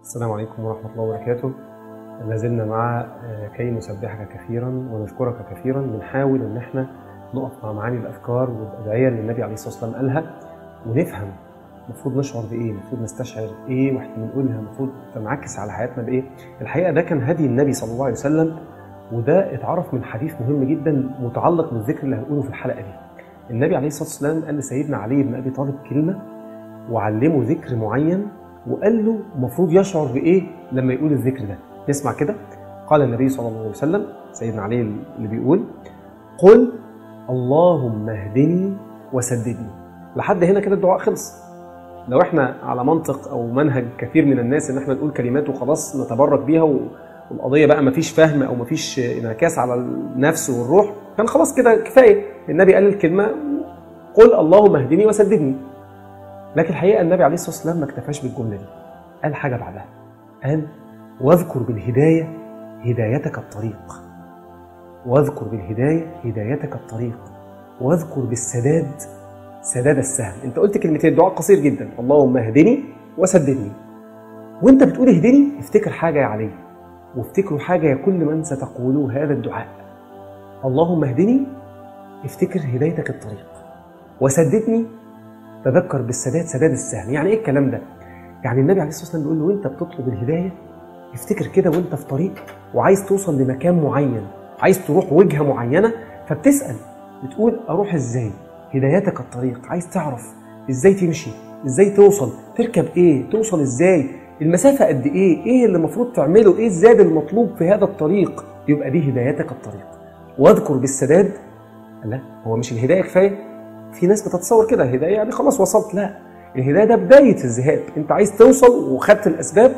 السلام عليكم ورحمة الله وبركاته لا زلنا مع كي نسبحك كثيرا ونشكرك كثيرا بنحاول ان احنا نقف مع معاني الافكار والادعيه اللي النبي عليه الصلاه والسلام قالها ونفهم المفروض نشعر بايه المفروض نستشعر ايه واحنا بنقولها المفروض تنعكس على حياتنا بايه الحقيقه ده كان هدي النبي صلى الله عليه وسلم وده اتعرف من حديث مهم جدا متعلق بالذكر اللي هنقوله في الحلقه دي النبي عليه الصلاه والسلام قال لسيدنا علي بن ابي طالب كلمه وعلمه ذكر معين وقال له المفروض يشعر بايه لما يقول الذكر ده نسمع كده قال النبي صلى الله عليه وسلم سيدنا علي اللي بيقول قل اللهم اهدني وسددني لحد هنا كده الدعاء خلص لو احنا على منطق او منهج كثير من الناس ان احنا نقول كلمات وخلاص نتبرك بيها والقضيه بقى مفيش فهم او مفيش انعكاس على النفس والروح كان خلاص كده كفايه النبي قال الكلمه قل اللهم اهدني وسددني لكن الحقيقه النبي عليه الصلاه والسلام ما اكتفاش بالجمله دي قال حاجه بعدها قال واذكر بالهدايه هدايتك الطريق واذكر بالهدايه هدايتك الطريق واذكر بالسداد سداد السهم انت قلت كلمتين دعاء قصير جدا اللهم اهدني وسددني وانت بتقول اهدني افتكر حاجه يا علي وافتكروا حاجه يا كل من ستقولوا هذا الدعاء اللهم اهدني افتكر هدايتك الطريق وسددني تذكر بالسداد سداد السهم يعني ايه الكلام ده يعني النبي عليه الصلاه والسلام بيقول له وانت بتطلب الهدايه افتكر كده وانت في طريق وعايز توصل لمكان معين عايز تروح وجهه معينه فبتسال بتقول اروح ازاي هدايتك الطريق عايز تعرف ازاي تمشي ازاي توصل تركب ايه توصل ازاي المسافه قد ايه ايه اللي المفروض تعمله ايه الزاد المطلوب في هذا الطريق يبقى دي هدايتك الطريق واذكر بالسداد لا هو مش الهدايه كفايه في ناس بتتصور كده الهدايه يعني خلاص وصلت لا الهدايه ده بدايه الذهاب انت عايز توصل وخدت الاسباب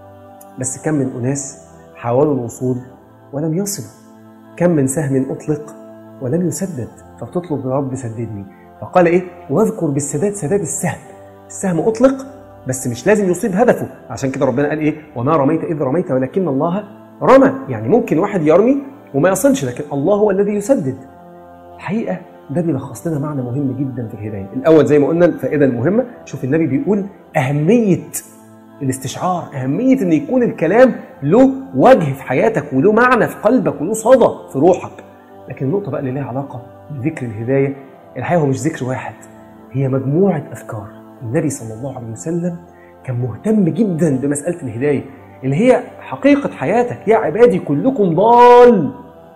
بس كم من اناس حاولوا الوصول ولم يصلوا كم من سهم اطلق ولم يسدد فبتطلب يا رب سددني فقال ايه واذكر بالسداد سداد السهم السهم اطلق بس مش لازم يصيب هدفه عشان كده ربنا قال ايه وما رميت اذ رميت ولكن الله رمى يعني ممكن واحد يرمي وما يصلش لكن الله هو الذي يسدد الحقيقه ده بيلخص لنا معنى مهم جدا في الهدايه الاول زي ما قلنا الفائده المهمه شوف النبي بيقول اهميه الاستشعار اهميه ان يكون الكلام له وجه في حياتك وله معنى في قلبك وله صدى في روحك لكن النقطه بقى اللي لها علاقه بذكر الهدايه الحقيقه هو مش ذكر واحد هي مجموعه افكار النبي صلى الله عليه وسلم كان مهتم جدا بمساله الهدايه اللي هي حقيقه حياتك يا عبادي كلكم ضال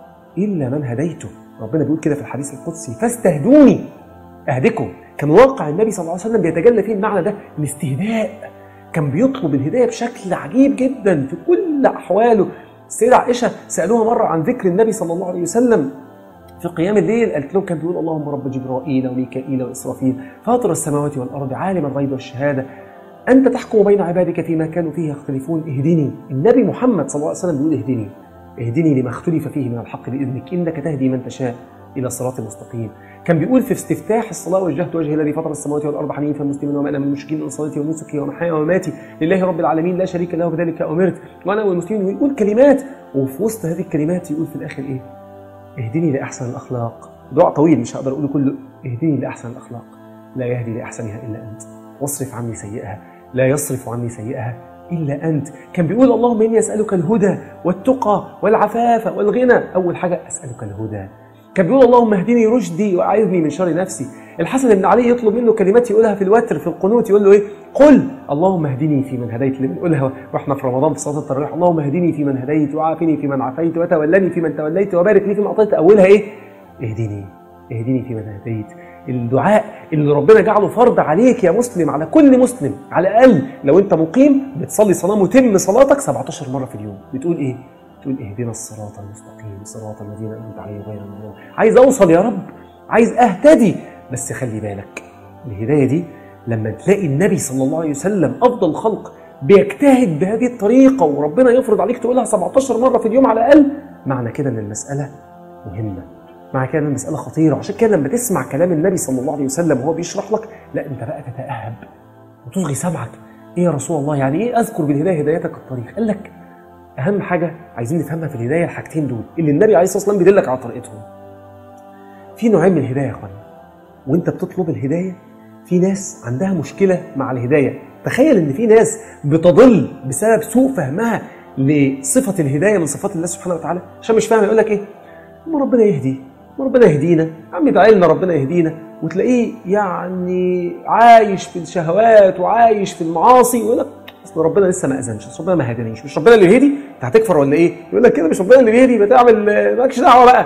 الا من هديته ربنا بيقول كده في الحديث القدسي فاستهدوني اهدكم كان واقع النبي صلى الله عليه وسلم بيتجلى فيه المعنى ده الاستهداء كان بيطلب الهدايه بشكل عجيب جدا في كل احواله السيده عائشه سالوها مره عن ذكر النبي صلى الله عليه وسلم في قيام الليل قالت لهم كان بيقول اللهم رب جبرائيل وميكائيل واسرافيل فاطر السماوات والارض عالم الغيب والشهاده انت تحكم بين عبادك فيما كانوا فيه يختلفون اهدني النبي محمد صلى الله عليه وسلم بيقول اهدني اهدني لما اختلف فيه من الحق باذنك انك تهدي من تشاء الى الصراط المستقيم كان بيقول في استفتاح الصلاه وجهت وجهي الذي فطر السماوات والارض حنيفا مسلما وما انا من المشركين ان صلاتي ونسكي ومحياي ومماتي لله رب العالمين لا شريك له بذلك امرت وانا والمسلمين ويقول كلمات وفي وسط هذه الكلمات يقول في الاخر ايه؟ اهدني لاحسن الاخلاق دعاء طويل مش هقدر اقوله كله اهدني لاحسن الاخلاق لا يهدي لاحسنها الا انت واصرف عني سيئها لا يصرف عني سيئها إلا أنت كان بيقول اللهم إني أسألك الهدى والتقى والعفاف والغنى أول حاجة أسألك الهدى كان بيقول اللهم اهدني رشدي وأعذني من شر نفسي الحسن بن علي يطلب منه كلمات يقولها في الوتر في القنوت يقول له إيه قل اللهم اهدني في من هديت اللي بنقولها واحنا في رمضان في صلاة التراويح اللهم اهدني في من هديت وعافني في من عافيت وتولني في من توليت وبارك لي فيما أعطيت أولها إيه اهدني اهدني في من هديت الدعاء اللي ربنا جعله فرض عليك يا مسلم على كل مسلم على الاقل لو انت مقيم بتصلي صلاه متم صلاتك 17 مره في اليوم بتقول ايه تقول اهدنا الصراط المستقيم صراط الذين انعمت عليهم غير المغضوب عايز اوصل يا رب عايز اهتدي بس خلي بالك الهدايه دي لما تلاقي النبي صلى الله عليه وسلم افضل خلق بيجتهد بهذه الطريقه وربنا يفرض عليك تقولها 17 مره في اليوم على الاقل معنى كده ان المساله مهمه مع كده المسألة خطيرة عشان كده لما تسمع كلام النبي صلى الله عليه وسلم وهو بيشرح لك لا انت بقى تتأهب وتصغي سمعك ايه يا رسول الله يعني ايه اذكر بالهداية هدايتك الطريق قال لك اهم حاجة عايزين نفهمها في الهداية الحاجتين دول اللي النبي عليه الصلاة والسلام بيدلك على طريقتهم في نوعين من الهداية يا اخوانا وانت بتطلب الهداية في ناس عندها مشكلة مع الهداية تخيل ان في ناس بتضل بسبب سوء فهمها لصفه الهدايه من صفات الله سبحانه وتعالى عشان مش فاهم يقول لك ايه ما ربنا يهدي ما ربنا يهدينا يا عم ادعي لنا ربنا يهدينا وتلاقيه يعني عايش في الشهوات وعايش في المعاصي ويقول لك اصل ربنا لسه ما اذنش اصل ربنا ما هدانيش مش ربنا اللي بيهدي انت هتكفر ولا ايه يقول لك كده مش ربنا اللي بيهدي بتعمل مالكش دعوه بقى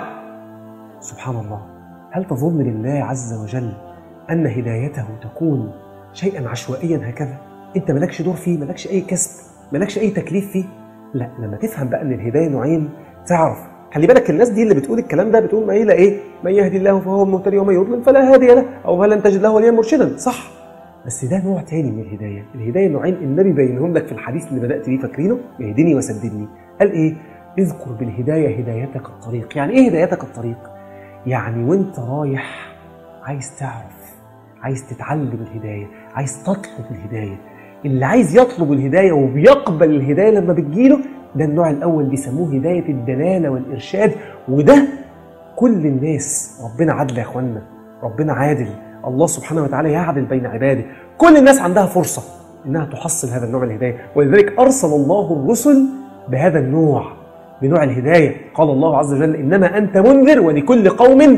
سبحان الله هل تظن لله عز وجل ان هدايته تكون شيئا عشوائيا هكذا انت مالكش دور فيه مالكش اي كسب مالكش اي تكليف فيه لا لما تفهم بقى ان الهدايه نوعين تعرف خلي بالك الناس دي اللي بتقول الكلام ده بتقول ما الى ايه من يهدي الله فهو المهتدي ومن يضلل فلا هادي له او فلن تجد له وليا مرشدا صح بس ده نوع تاني من الهدايه الهدايه نوعين النبي بينهم لك في الحديث اللي بدات بيه فاكرينه اهدني وسددني قال ايه اذكر بالهدايه هدايتك الطريق يعني ايه هدايتك الطريق يعني وانت رايح عايز تعرف عايز تتعلم الهدايه عايز تطلب الهدايه اللي عايز يطلب الهدايه وبيقبل الهدايه لما بتجيله ده النوع الاول بيسموه هدايه الدلاله والارشاد وده كل الناس ربنا عادل يا اخوانا ربنا عادل الله سبحانه وتعالى يعدل بين عباده كل الناس عندها فرصه انها تحصل هذا النوع من الهدايه ولذلك ارسل الله الرسل بهذا النوع بنوع الهدايه قال الله عز وجل انما انت منذر ولكل قوم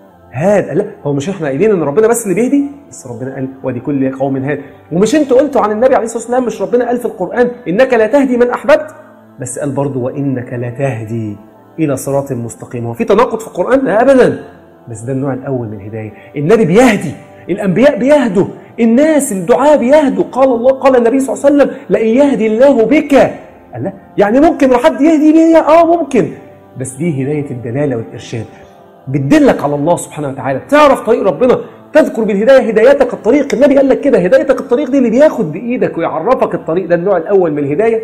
هاد لا هو مش احنا قايلين ان ربنا بس اللي بيهدي بس ربنا قال ولكل قوم هاد ومش انتوا قلتوا عن النبي عليه الصلاه والسلام مش ربنا قال في القران انك لا تهدي من احببت بس قال برضه وانك لتهدي الى صراط مستقيم هو في تناقض في القران لا ابدا بس ده النوع الاول من الهدايه النبي بيهدي الانبياء بيهدوا الناس الدعاء بيهدوا قال الله قال النبي صلى الله عليه وسلم لئن يهدي الله بك قال لا يعني ممكن حد يهدي بيا اه ممكن بس دي هدايه الدلاله والارشاد بتدلك على الله سبحانه وتعالى تعرف طريق ربنا تذكر بالهدايه هدايتك الطريق النبي قال لك كده هدايتك الطريق دي اللي بياخد بايدك ويعرفك الطريق ده النوع الاول من الهدايه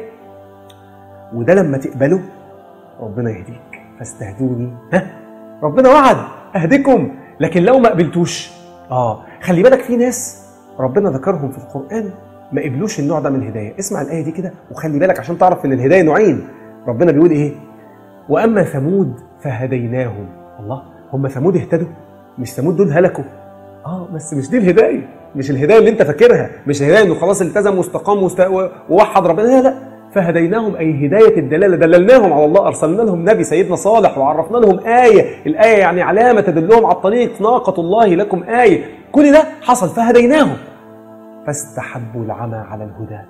وده لما تقبله ربنا يهديك فاستهدوني ها ربنا وعد اهدكم لكن لو ما قبلتوش اه خلي بالك في ناس ربنا ذكرهم في القران ما قبلوش النوع ده من الهدايه اسمع الايه دي كده وخلي بالك عشان تعرف ان الهدايه نوعين ربنا بيقول ايه واما ثمود فهديناهم الله هم ثمود اهتدوا مش ثمود دول هلكوا اه بس مش دي الهدايه مش الهدايه اللي انت فاكرها مش الهدايه انه خلاص التزم واستقام واست... ووحد ربنا لا لا فهديناهم اي هدايه الدلاله دللناهم على الله ارسلنا لهم نبي سيدنا صالح وعرفنا لهم ايه الايه يعني علامه تدلهم على الطريق ناقه الله لكم ايه كل ده حصل فهديناهم فاستحبوا العمى على الهدى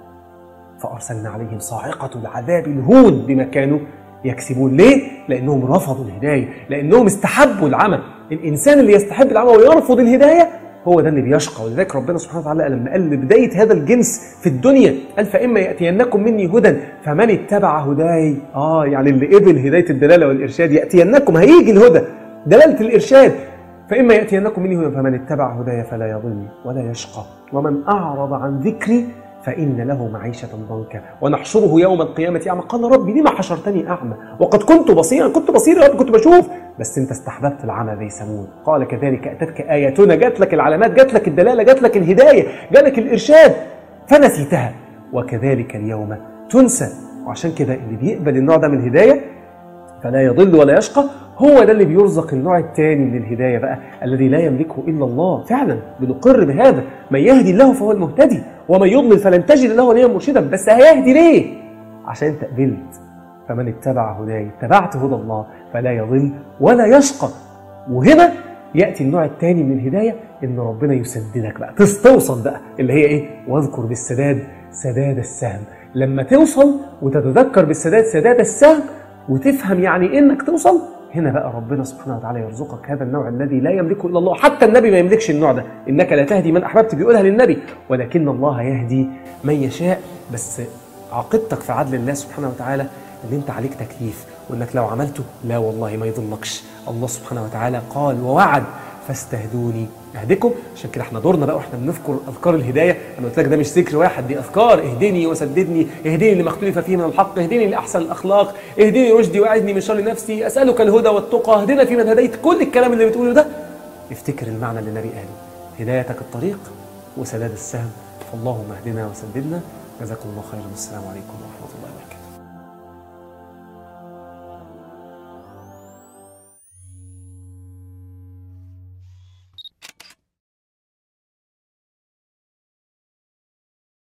فارسلنا عليهم صاعقه العذاب الهون بما كانوا يكسبون ليه؟ لأنهم رفضوا الهداية لأنهم استحبوا العمى الإنسان اللي يستحب العمى ويرفض الهداية هو ده اللي بيشقى ولذلك ربنا سبحانه وتعالى لما قال لبداية هذا الجنس في الدنيا قال فإما يأتينكم مني هدى فمن اتبع هداي آه يعني اللي قبل هداية الدلالة والإرشاد يأتينكم هيجي الهدى دلالة الإرشاد فإما يأتينكم مني هدى فمن اتبع هداي فلا يضل ولا يشقى ومن أعرض عن ذكري فإن له معيشة ضنكا ونحشره يوم القيامة أعمى قال ربي لما حشرتني أعمى وقد كنت بصيرا كنت بصير يا رب كنت بشوف بس أنت استحببت العمى زي ثمود قال كذلك أتتك آياتنا جات لك العلامات جات لك الدلالة جات لك الهداية جالك الإرشاد فنسيتها وكذلك اليوم تنسى وعشان كده اللي بيقبل النوع ده من الهداية فلا يضل ولا يشقى هو ده اللي بيرزق النوع الثاني من الهداية بقى الذي لا يملكه إلا الله فعلا بنقر بهذا من يهدي الله فهو المهتدي ومن يضلل فلن تجد له وليا مرشدا بس هيهدي ليه؟ عشان انت قبلت فمن اتبع هداي اتبعت هدى الله فلا يضل ولا يشقى وهنا ياتي النوع الثاني من الهدايه ان ربنا يسددك بقى توصل بقى اللي هي ايه؟ واذكر بالسداد سداد السهم لما توصل وتتذكر بالسداد سداد السهم وتفهم يعني إيه انك توصل هنا بقى ربنا سبحانه وتعالى يرزقك هذا النوع الذي لا يملكه الا الله حتى النبي ما يملكش النوع ده انك لا تهدي من احببت بيقولها للنبي ولكن الله يهدي من يشاء بس عاقبتك في عدل الله سبحانه وتعالى ان انت عليك تكليف وانك لو عملته لا والله ما يضلكش الله سبحانه وتعالى قال ووعد فاستهدوني اهدكم عشان كده احنا دورنا بقى واحنا بنذكر اذكار الهدايه انا قلت لك ده مش ذكر واحد دي اذكار اهدني وسددني اهدني لما اختلف فيه من الحق اهدني لاحسن الاخلاق اهدني رشدي واعذني من شر نفسي اسالك الهدى والتقى اهدنا فيمن هديت كل الكلام اللي بتقوله ده افتكر المعنى اللي النبي قاله هدايتك الطريق وسداد السهم فاللهم اهدنا وسددنا جزاكم الله خيرا والسلام عليكم ورحمه الله وبركاته